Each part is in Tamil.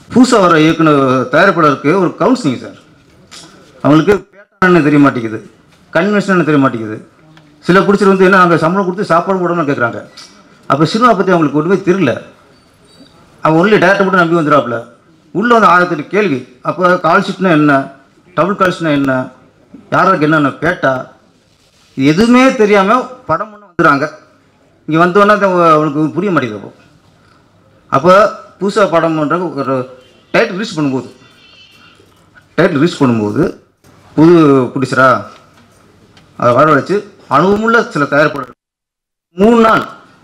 புதுசாக வர இயக்குனர் தயாரிப்பாளருக்கு ஒரு கவுன்சிலிங் சார் அவங்களுக்கு பேட்டான்னு தெரிய மாட்டேங்குது கன்வென்ஷன் தெரிய மாட்டேங்குது சில பிடிச்சர் வந்து என்ன நாங்கள் சம்பளம் கொடுத்து சாப்பாடு போடணும்னு கேட்குறாங்க அப்போ சினிமா பற்றி அவங்களுக்கு ஒன்றுமே தெரியல அவன் ஒன்லி டேரக்டர் மட்டும் நம்பி வந்துடுறாப்புல உள்ளே வந்து ஆயிரத்தெட்டு கேள்வி அப்போ கால் ஷீட்னா என்ன டபுள் கால் ஷீட்னா என்ன யாருக்கு என்னென்ன பேட்டா இது எதுவுமே தெரியாமல் படம் பண்ண வந்துடுறாங்க இங்கே வந்தோடனே அவனுக்கு புரிய மாட்டேங்குது அப்போ அப்போ புதுசாக படம் பண்ணுறாங்க ஒரு டைட்டில் ரிலீஸ் பண்ணும்போது டைட்டில் ரிலீஸ் பண்ணும்போது புது பிடிச்சரா அதை வரவழைச்சு அனுபவமுள்ள சில தயாரிப்பாளர் மூணு நாள்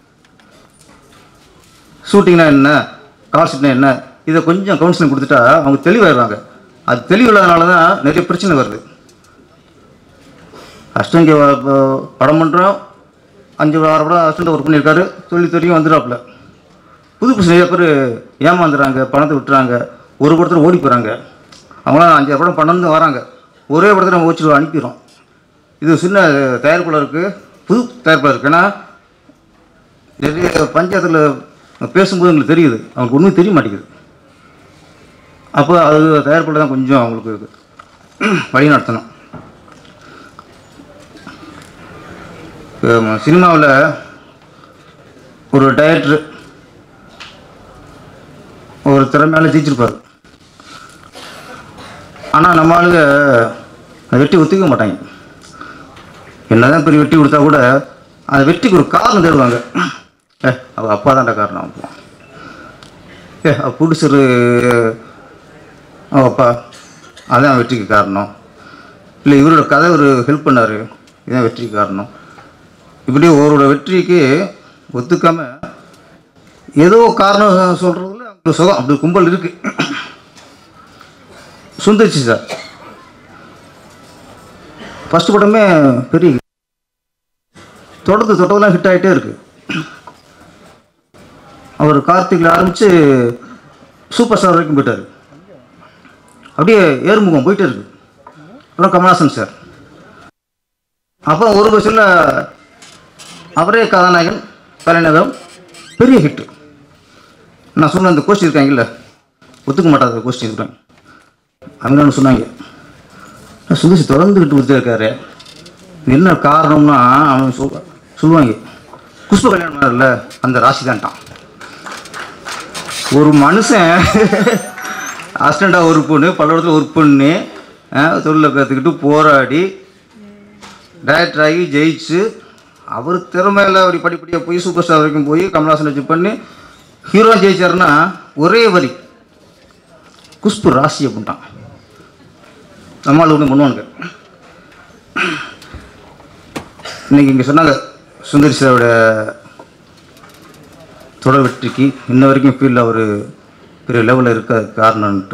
ஷூட்டிங்னா என்ன கால் ஷீட்னா என்ன இதை கொஞ்சம் கவுன்சிலிங் கொடுத்துட்டா அவங்க தெளிவாயிடுவாங்க அது தெளிவில்லாதனால தான் நிறைய பிரச்சனை வருது அஷ்டங்க படம் பண்ணுறோம் அஞ்சு ஆறு படம் அஷ்டண்ட ஒர்க் பண்ணியிருக்காரு சொல்லி தெரியும் வந்துடுறாப்புல புது புதுசு நிறைய பேர் ஏமாந்துறாங்க பணத்தை விட்டுறாங்க ஒரு படத்தில் ஓடி போகிறாங்க அவங்களாம் அஞ்சாறு படம் பண்ணணும் வராங்க ஒரே படத்தில் நம்ம வச்சு அனுப்பிடுறோம் இது சின்ன தயாரிப்பாளருக்கு புது தயாரிப்பாளருக்கு ஏன்னா நிறைய பஞ்சாயத்தில் பேசும்போது எங்களுக்கு தெரியுது அவங்களுக்கு ஒன்றும் தெரிய மாட்டேங்குது அப்போ அது தயாரிப்பாளர் தான் கொஞ்சம் அவங்களுக்கு வழி நடத்தணும் சினிமாவில் ஒரு டைரக்டர் ஒரு திறமையால ஜெயிச்சிருப்பார் ஆனால் நம்ம ஆளுங்க அந்த வெற்றி ஒத்துக்க மாட்டாங்க என்னதான் பெரிய வெற்றி கொடுத்தா கூட அந்த வெற்றிக்கு ஒரு காரணம் தேடுவாங்க ஏ அவள் அப்பா தான்டா காரணம் அப்போ ஏ அவ ப்ரொடியூசரு அவள் அப்பா அதான் வெற்றிக்கு காரணம் இல்லை இவரோட கதை ஒரு ஹெல்ப் பண்ணார் இதான் வெற்றிக்கு காரணம் இப்படி ஒருவரோட வெற்றிக்கு ஒத்துக்காம ஏதோ காரணம் சொல்கிறதுல அவங்களுக்கு சுகம் அப்படி கும்பல் இருக்குது சுந்தரிச்சு சார் ஃபஸ்ட்டு படமே பெரிய hit. தொடர்ந்து தொடர்லாம் ஹிட் ஆகிட்டே இருக்கு அவர் கார்த்திகில் ஆரம்பித்து சூப்பர் ஸ்டார் வரைக்கும் போயிட்டார் அப்படியே ஏறுமுகம் போயிட்டே இருக்கு அப்புறம் கமல்ஹாசன் சார் அப்புறம் ஒரு வருஷத்தில் அவரே கதாநாயகன் தலைநகரம் பெரிய ஹிட்டு நான் சொன்ன அந்த கோஷ்டி இருக்காங்கல்ல ஒத்துக்க மாட்டாத கோஷ்டி இருக்காங்க அவங்க ஒன்று சொன்னாங்க சுந்தர்சி தொடர்ந்துக்கிட்டு கொடுத்தே இருக்காரு இது என்ன காரணம்னா அவன் சொல் சொல்லுவாங்க புஷ்ப கல்யாணம் பண்ணார்ல அந்த ராசி தான்ட்டான் ஒரு மனுஷன் அசிஸ்டண்ட்டாக ஒர்க் பண்ணி பல்லவரத்தில் ஒர்க் பண்ணி தொழிலை கற்றுக்கிட்டு போராடி டைரக்டர் ஆகி ஜெயிச்சு அவர் திறமையில் அப்படி படிப்படியாக போய் சூப்பர் ஸ்டார் வரைக்கும் போய் கமல்ஹாசன் வச்சு பண்ணி ஹீரோ ஜெயிச்சாருன்னா ஒரே வரி குஷ்பு ராசி அப்படின்ட்டான் நம்மளால் ஒன்று பண்ணுவானுங்க இன்னைக்கு இங்கே சொன்னாங்க சுந்தரி சாரோட தொடர் வெற்றிக்கு இன்ன வரைக்கும் ஃபீல்டில் அவர் பெரிய லெவலில் இருக்க காரணம்ன்ட்டு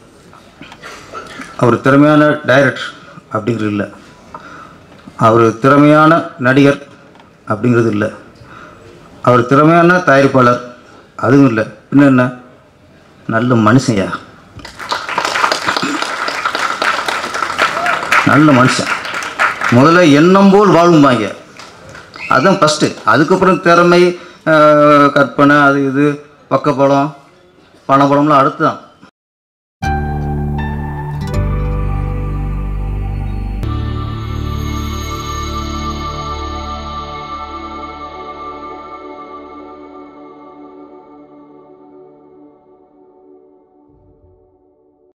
அவர் திறமையான டைரக்டர் அப்படிங்கிறது இல்லை அவர் திறமையான நடிகர் அப்படிங்கிறது இல்லை அவர் திறமையான தயாரிப்பாளர் அதுவும் இல்லை பின்ன என்ன நல்ல மனுஷன்யா நல்ல மனுஷன் முதல்ல எண்ணம் போல் வாழ்வும்பாங்க அதுதான் ஃபஸ்ட்டு அதுக்கப்புறம் திறமை ஆஹ், கற்பனை அது இது பக்கப்படம் பணப்படம்லாம் அடுத்து தான்